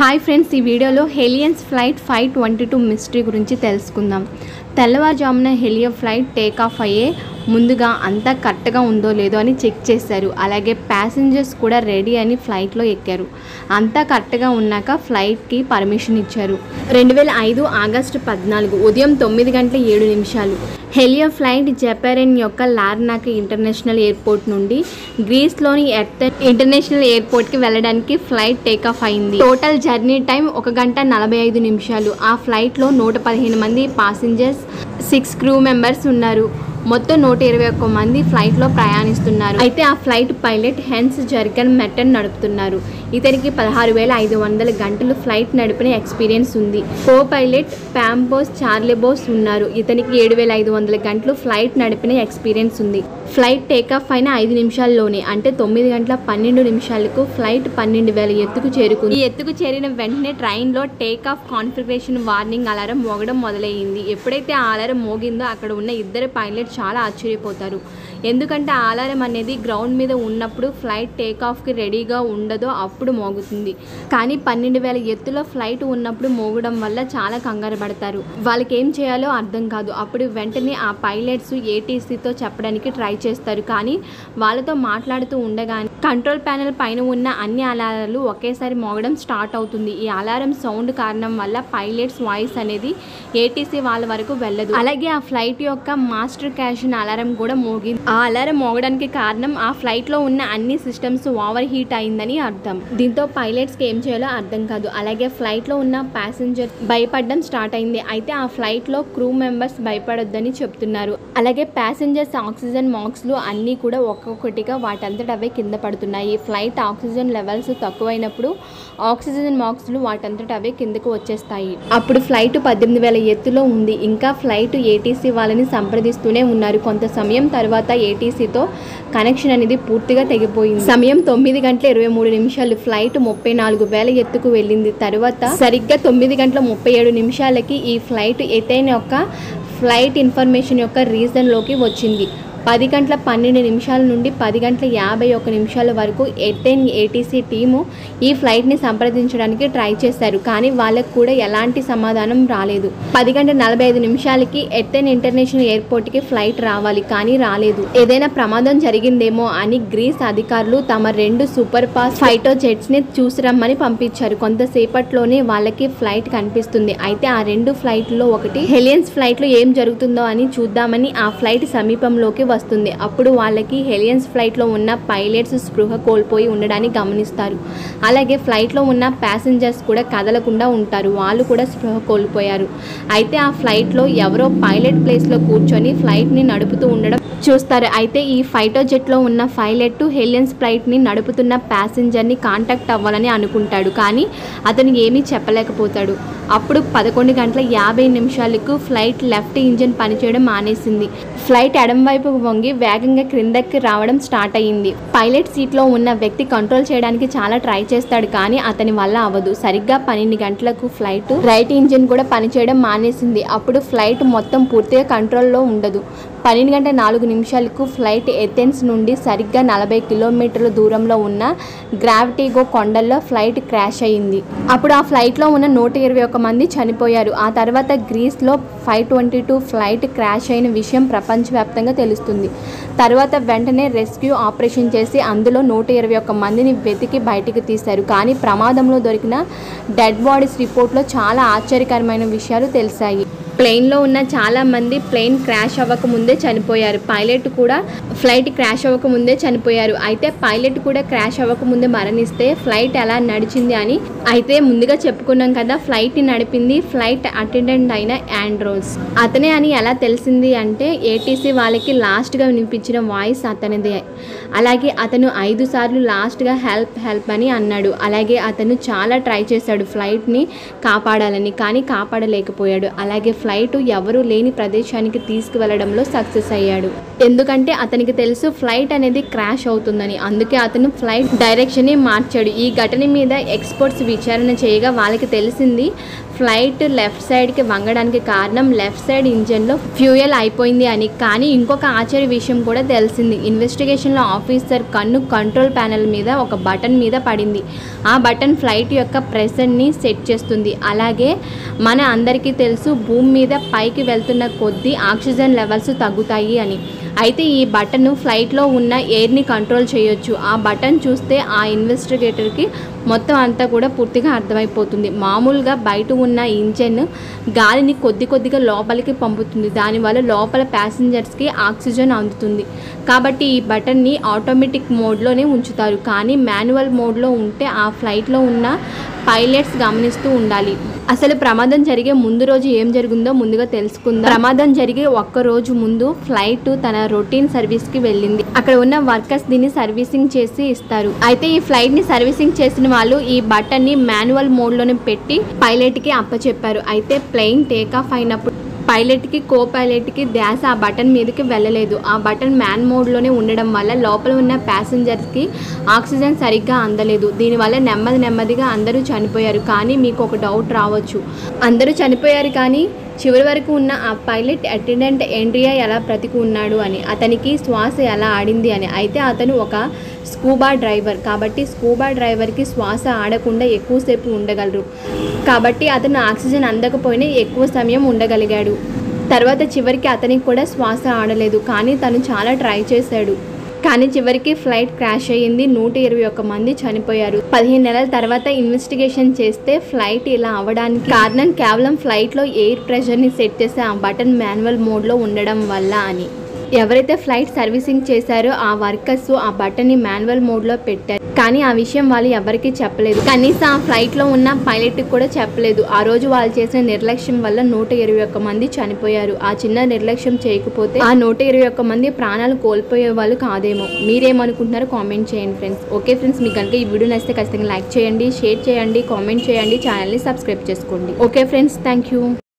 hi friends ఈ వీడియోలో Helios flight five twenty two mystery గురించి తెలుసుకుందాం తెల్లవారుజామున హెలియో ఫ్లైట్ టేక్ ఆఫ్ అయ్యే ముందుగా అంతా కరెక్ట్గా ఉందో లేదో అని చెక్ చేశారు అలాగే ప్యాసింజర్స్ కూడా రెడీ అని ఫ్లైట్లో ఎక్కారు అంతా కరెక్ట్గా ఉన్నాక ఫ్లైట్కి పర్మిషన్ ఇచ్చారు రెండు వేల ఐదు ఆగస్టు పద్నాలుగు ఉదయం తొమ్మిది గంటల ఏడు నిమిషాలు హెలియో ఫ్లైట్ జపారెన్ యొక్క లార్నాక్ ఇంటర్నేషనల్ ఎయిర్పోర్ట్ నుండి గ్రీస్లోని ఎర్త్ ఇంటర్నేషనల్ ఎయిర్పోర్ట్కి వెళ్ళడానికి ఫ్లైట్ టేక్ ఆఫ్ అయింది టోటల్ జర్నీ టైం ఒక గంట నలభై ఐదు నిమిషాలు ఆ ఫ్లైట్లో నూట పదిహేను మంది పాసింజర్స్ సిక్స్ క్రూ మెంబర్స్ ఉన్నారు మొత్తం నూట ఇరవై ఒక్క మంది ఫ్లైట్లో ప్రయాణిస్తున్నారు అయితే ఆ flight pilot Hans Jurgen Merten నడుపుతున్నారు ఇతనికి పదహారు వేల ఐదు వందల గంటలు ఫ్లైట్ నడిపిన ఎక్స్పీరియన్స్ ఉంది కో పైలట్ ప్యాంబోస్ చార్లెబోస్ ఉన్నారు ఇతనికి ఏడు వేల ఐదు వందల గంటలు ఫ్లైట్ నడిపిన ఎక్స్పీరియన్స్ ఉంది ఫ్లైట్ టేకాఫ్ అయిన ఐదు నిమిషాల్లోనే అంటే తొమ్మిది గంటల పన్నెండు నిమిషాలకు ఫ్లైట్ పన్నెండు వేల ఎత్తుకు చేరుకుంది ఈ ఎత్తుకు చేరిన వెంటనే ట్రైన్లో take off configuration warning alarm మోగడం మొదలయ్యింది ఎప్పుడైతే ఆ అలారం మోగిందో అక్కడ ఉన్న ఇద్దరు పైలట్ చాలా ఆశ్చర్యపోతారు ఎందుకంటే ఆ అలారం అనేది గ్రౌండ్ మీద ఉన్నప్పుడు ఫ్లైట్ టేక్ ఆఫ్కి రెడీగా ఉండదో అప్పుడు మోగుతుంది కానీ పన్నెండు వేల ఎత్తులో ఫ్లైట్ ఉన్నప్పుడు మోగడం వల్ల చాలా కంగారు పడతారు వాళ్ళకి ఏం చేయాలో అర్థం కాదు అప్పుడు వెంటనే ఆ పైలట్స్ ఏటీసీతో చెప్పడానికి ట్రై చేస్తారు కానీ వాళ్ళతో మాట్లాడుతూ ఉండగానే కంట్రోల్ ప్యానెల్ పైన ఉన్న అన్ని అలారాలు ఒకేసారి మోగడం స్టార్ట్ అవుతుంది ఈ అలారం సౌండ్ కారణం వల్ల పైలట్స్ వాయిస్ అనేది ఏటీసీ వాళ్ళ వరకు వెళ్ళదు అలాగే ఆ ఫ్లైట్ యొక్క మాస్టర్ క్యాషన్ అలారం కూడా మోగింది ఆ అలారం మోగడానికి కారణం ఆ ఫ్లైట్ లో ఉన్న అన్ని సిస్టమ్స్ ఓవర్ హీట్ అయిందని అర్థం దీంతో పైలట్స్ కి ఏం చేయాలో అర్థం కాదు అలాగే ఫ్లైట్ లో ఉన్న ప్యాసింజర్ భయపడడం స్టార్ట్ అయింది అయితే ఆ ఫ్లైట్ లో క్రూ మెంబర్స్ భయపడొద్దని చెప్తున్నారు అలాగే ప్యాసింజర్స్ ఆక్సిజన్ మాక్స్లు అన్నీ కూడా ఒక్కొక్కటిగా వాటంతట అవే కింద పడుతున్నాయి ఫ్లైట్ ఆక్సిజన్ లెవెల్స్ తక్కువైనప్పుడు ఆక్సిజన్ మాక్స్లు వాటంతట అవే కిందకు వచ్చేస్తాయి అప్పుడు ఫ్లైట్ పద్దెనిమిది వేల ఎత్తులో ఉంది ఇంకా ఫ్లైట్ ఏటీసీ వాళ్ళని సంప్రదిస్తూనే ఉన్నారు కొంత సమయం తర్వాత ఏటీసీతో కనెక్షన్ అనేది పూర్తిగా తెగిపోయింది సమయం తొమ్మిది గంటల ఇరవై మూడు నిమిషాలు ఫ్లైట్ ముప్పై నాలుగు వేల ఎత్తుకు వెళ్ళింది తర్వాత సరిగ్గా తొమ్మిది గంటల ముప్పై ఏడు నిమిషాలకి ఈ ఫ్లైట్ ఎతైన యొక్క ఫ్లైట్ ఇన్ఫర్మేషన్ యొక్క రీజన్లోకి వచ్చింది పది గంటల పన్నెండు నిమిషాల నుండి పది గంటల యాభై ఒక్క నిమిషాల వరకు ఎటెన్ ఏటీసీ టీము ఈ ఫ్లైట్ని సంప్రదించడానికి ట్రై చేశారు కానీ వాళ్ళకు కూడా ఎలాంటి సమాధానం రాలేదు పది గంటల నలభై ఐదు నిమిషాలకి ఎటెన్ ఇంటర్నేషనల్ ఎయిర్పోర్ట్కి ఫ్లైట్ రావాలి కానీ రాలేదు ఏదైనా ప్రమాదం జరిగిందేమో అని గ్రీస్ అధికారులు తమ రెండు సూపర్ ఫాస్ట్ ఫైటో జెట్స్ని చూసిరమ్మని పంపించారు కొంతసేపట్లోనే వాళ్ళకి ఫ్లైట్ కనిపిస్తుంది అయితే ఆ రెండు ఫ్లైట్లో ఒకటి హెలియన్స్ ఫ్లైట్లో ఏం జరుగుతుందో అని చూద్దామని ఆ ఫ్లైట్ సమీపంలోకి వస్తుంది అప్పుడు వాళ్ళకి హెలియన్స్ ఫ్లైట్లో ఉన్న పైలట్స్ స్పృహ కోల్పోయి ఉండడాన్ని గమనిస్తారు అలాగే ఫ్లైట్లో ఉన్న ప్యాసింజర్స్ కూడా కదలకుండా ఉంటారు వాళ్ళు కూడా స్పృహ కోల్పోయారు అయితే ఆ ఫ్లైట్లో ఎవరో పైలట్ ప్లేస్లో కూర్చొని ఫ్లైట్ని నడుపుతూ ఉండడం చూస్తారు అయితే ఈ ఫైటో జెట్లో ఉన్న పైలట్ హెలియన్స్ ఫ్లైట్ని నడుపుతున్న ప్యాసింజర్ని కాంటాక్ట్ అవ్వాలని అనుకుంటాడు కానీ అతను ఏమీ చెప్పలేకపోతాడు అప్పుడు పదకొండు గంటల యాభై నిమిషాలకు ఫ్లైట్ లెఫ్ట్ ఇంజిన్ పనిచేయడం మానేసింది ఫ్లైట్ ఎడం వైపు వంగి వేగంగా క్రిందకి రావడం స్టార్ట్ అయ్యింది పైలట్ సీట్లో ఉన్న వ్యక్తి కంట్రోల్ చేయడానికి చాలా ట్రై చేస్తాడు కానీ అతని వల్ల అవ్వదు సరిగ్గా పన్నెండు గంటలకు ఫ్లైట్ రైట్ ఇంజిన్ కూడా పనిచేయడం మానేసింది అప్పుడు ఫ్లైట్ మొత్తం పూర్తిగా కంట్రోల్లో ఉండదు పన్నెండు గంటల నాలుగు నిమిషాలకు ఫ్లైట్ ఎథెన్స్ నుండి సరిగ్గా నలభై కిలోమీటర్ల దూరంలో ఉన్న గ్రావిటీగో కొండల్లో ఫ్లైట్ క్రాష్ అయింది అప్పుడు ఆ ఫ్లైట్లో ఉన్న నూట ఇరవై ఒక్క మంది చనిపోయారు ఆ తర్వాత గ్రీస్లో five twenty two flight crash అయిన విషయం ప్రపంచవ్యాప్తంగా తెలుస్తుంది తర్వాత వెంటనే రెస్క్యూ ఆపరేషన్ చేసి అందులో నూట ఇరవై ఒక్క మందిని వెతికి బయటికి తీశారు కానీ ప్రమాదంలో దొరికిన డెడ్ బాడీస్ రిపోర్ట్లో చాలా ఆశ్చర్యకరమైన విషయాలు తెలిసాయి ప్లేన్లో ఉన్న చాలా మంది ప్లేన్ క్రాష్ అవ్వక ముందే చనిపోయారు పైలట్ కూడా ఫ్లైట్ క్రాష్ అవ్వక ముందే చనిపోయారు అయితే పైలట్ కూడా క్రాష్ అవ్వక ముందే మరణిస్తే ఫ్లైట్ ఎలా నడిచింది అని అయితే ముందుగా చెప్పుకున్నాం కదా ఫ్లైట్ని నడిపింది ఫ్లైట్ అటెండెంట్ అయిన ఆండ్రోస్ అతనే అని ఎలా తెలిసింది అంటే ఏటీసీ వాళ్ళకి లాస్ట్గా వినిపించిన వాయిస్ అతనిదే అలాగే అతను ఐదు సార్లు లాస్ట్గా హెల్ప్ హెల్ప్ అని అన్నాడు అలాగే అతను చాలా ట్రై చేశాడు ఫ్లైట్ని కాపాడాలని కానీ కాపాడలేకపోయాడు అలాగే ఫ్లైట్ ఎవరూ లేని ప్రదేశానికి తీసుకువెళ్ళడంలో సక్సెస్ అయ్యాడు ఎందుకంటే అతనికి తెలుసు ఫ్లైట్ అనేది క్రాష్ అవుతుందని అందుకే అతను ఫ్లైట్ డైరెక్షన్ని మార్చాడు ఈ ఘటన మీద ఎక్స్పర్ట్స్ విచారణ చేయగా వాళ్ళకి తెలిసింది ఫ్లైట్ లెఫ్ట్ సైడ్కి వంగడానికి కారణం లెఫ్ట్ సైడ్ ఇంజన్లో ఫ్యూయల్ అయిపోయింది అని కానీ ఇంకొక ఆశ్చర్య విషయం కూడా తెలిసింది ఇన్వెస్టిగేషన్లో ఆఫీసర్ కన్ను కంట్రోల్ ప్యానెల్ మీద ఒక బటన్ మీద పడింది ఆ బటన్ ఫ్లైట్ యొక్క ప్రెషర్ని సెట్ చేస్తుంది అలాగే మన అందరికీ తెలుసు భూమి మీద పైకి వెళ్తున్న కొద్దీ ఆక్సిజన్ లెవెల్స్ తగ్గుతాయి అని అయితే ఈ బటన్ ఫ్లైట్లో ఉన్న ఎయిర్ని కంట్రోల్ చేయొచ్చు ఆ బటన్ చూస్తే ఆ ఇన్వెస్టిగేటర్కి మొత్తం అంతా కూడా పూర్తిగా అర్థమైపోతుంది మామూలుగా బయట ఉన్న ఇంజన్ గాలిని కొద్ది కొద్దిగా లోపలికి పంపుతుంది దానివల్ల లోపల ప్యాసింజర్స్కి ఆక్సిజన్ అందుతుంది కాబట్టి ఈ బటన్ని ఆటోమేటిక్ మోడ్లోనే ఉంచుతారు కానీ మాన్యువల్ మోడ్లో ఉంటే ఆ ఫ్లైట్లో ఉన్న పైలట్స్ గమనిస్తూ ఉండాలి అసలు ప్రమాదం జరిగే ముందు రోజు ఏం జరిగిందో ముందుగా తెలుసుకుందాం ప్రమాదం జరిగే ఒక్క రోజు ముందు ఫ్లైట్ తన రొటీన్ సర్వీస్ కి వెళ్ళింది అక్కడ ఉన్న వర్కర్స్ దీన్ని సర్వీసింగ్ చేసి ఇస్తారు అయితే ఈ ఫ్లైట్ ని సర్వీసింగ్ చేసిన వాళ్ళు ఈ బటన్ ని మాన్యువల్ మోడ్ లోనే పెట్టి పైలట్ కి అప్పచెప్పారు అయితే ప్లేన్ టేక్ ఆఫ్ అయినప్పుడు పైలట్కి కో పైలట్కి ధ్యాస ఆ బటన్ మీదకి వెళ్ళలేదు ఆ బటన్ మ్యాన్ మోడ్లోనే ఉండడం వల్ల లోపల ఉన్న ప్యాసింజర్స్కి ఆక్సిజన్ సరిగ్గా అందలేదు దీనివల్ల నెమ్మది నెమ్మదిగా అందరూ చనిపోయారు కానీ మీకు ఒక డౌట్ రావచ్చు అందరూ చనిపోయారు కానీ చివరి వరకు ఉన్న ఆ పైలట్ అటెండెంట్ ఎండ్రియా ఎలా బ్రతికి ఉన్నాడు అని అతనికి శ్వాస ఎలా ఆడింది అని అయితే అతను ఒక స్కూబా డ్రైవర్ కాబట్టి స్కూబా డ్రైవర్కి శ్వాస ఆడకుండా ఎక్కువసేపు ఉండగలరు కాబట్టి అతను ఆక్సిజన్ అందకపోయినా ఎక్కువ సమయం ఉండగలిగాడు తర్వాత చివరికి అతనికి కూడా శ్వాస ఆడలేదు కానీ తను చాలా ట్రై చేశాడు కానీ చివరికి ఫ్లైట్ క్రాష్ అయ్యింది నూట ఇరవై ఒక్క మంది చనిపోయారు పదిహేను నెలల తర్వాత ఇన్వెస్టిగేషన్ చేస్తే ఫ్లైట్ ఇలా అవ్వడానికి కారణం కేవలం ఫ్లైట్లో ఎయిర్ ప్రెషర్ని సెట్ చేసే ఆ బటన్ మాన్యువల్ మోడ్లో ఉండడం వల్ల అని ఎవరైతే ఫ్లైట్ సర్వీసింగ్ చేశారో ఆ వర్కర్స్ ఆ బటన్ని మాన్యువల్ మోడ్లో పెట్టారు కానీ ఆ విషయం వాళ్ళు ఎవరికీ చెప్పలేదు కనీసం ఆ ఫ్లైట్లో ఉన్న పైలట్కి కూడా చెప్పలేదు ఆ రోజు వాళ్ళు చేసిన నిర్లక్ష్యం వల్ల నూట ఇరవై ఒక్క మంది చనిపోయారు ఆ చిన్న నిర్లక్ష్యం చేయకపోతే ఆ నూట ఇరవై ఒక్క మంది ప్రాణాలు కోల్పోయే వాళ్ళు కాదేమో మీరేమనుకుంటున్నారో కామెంట్ చేయండి ఫ్రెండ్స్ ఓకే ఫ్రెండ్స్ మీకు కనుక ఈ వీడియో నచ్చితే ఖచ్చితంగా లైక్ చేయండి షేర్ చేయండి కామెంట్ చేయండి ఛానల్ని సబ్స్క్రైబ్ చేసుకోండి ఓకే ఫ్రెండ్స్ థ్యాంక్ యూ